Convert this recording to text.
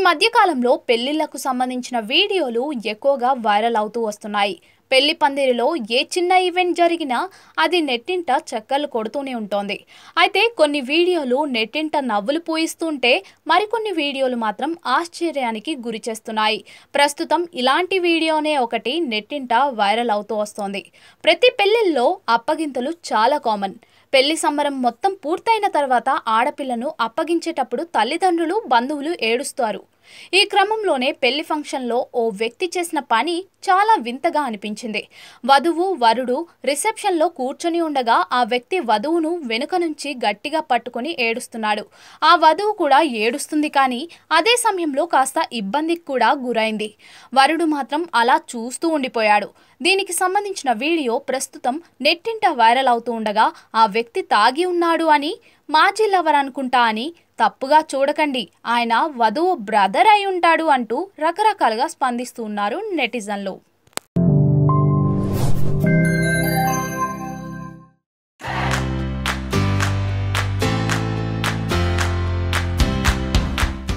మధ్యకాలంలో పెళ్లిళ్లకు సంబంధించిన వీడియోలు ఎక్కువగా వైరల్ అవుతూ వస్తున్నాయి పెళ్లి పందిరిలో ఏ చిన్న ఈవెంట్ జరిగినా అది నెట్టింట చక్కర్లు కొడుతూనే ఉంటోంది అయితే కొన్ని వీడియోలు నెట్టింట నవ్వులు పూయిస్తుంటే మరికొన్ని వీడియోలు మాత్రం ఆశ్చర్యానికి గురి చేస్తున్నాయి ప్రస్తుతం ఇలాంటి వీడియోనే ఒకటి నెట్టింట వైరల్ అవుతూ వస్తోంది ప్రతి పెళ్లిల్లో అప్పగింతలు చాలా కామన్ పెళ్లి సంబరం మొత్తం పూర్తయిన తర్వాత ఆడపిల్లను అప్పగించేటప్పుడు తల్లిదండ్రులు బంధువులు ఏడుస్తారు ఈ క్రమంలోనే పెళ్లి ఫంక్షన్లో ఓ వ్యక్తి చేసిన పని చాలా వింతగా అనిపించింది వధువు వరుడు రిసెప్షన్లో కూర్చొని ఉండగా ఆ వ్యక్తి వధువును వెనుక నుంచి గట్టిగా పట్టుకొని ఏడుస్తున్నాడు ఆ వధువు కూడా ఏడుస్తుంది కానీ అదే సమయంలో కాస్త ఇబ్బందికి కూడా గురైంది వరుడు మాత్రం అలా చూస్తూ ఉండిపోయాడు దీనికి సంబంధించిన వీడియో ప్రస్తుతం నెట్టింట వైరల్ అవుతూ ఉండగా ఆ వ్యక్తి తాగి ఉన్నాడు అని మాజీ లవర్ అనుకుంటా అని తప్పుగా చూడకండి ఆయన వధువు బ్రదర్ అయి ఉంటాడు అంటూ రకరకాలుగా స్పందిస్తూ ఉన్నారు నెటిజన్లు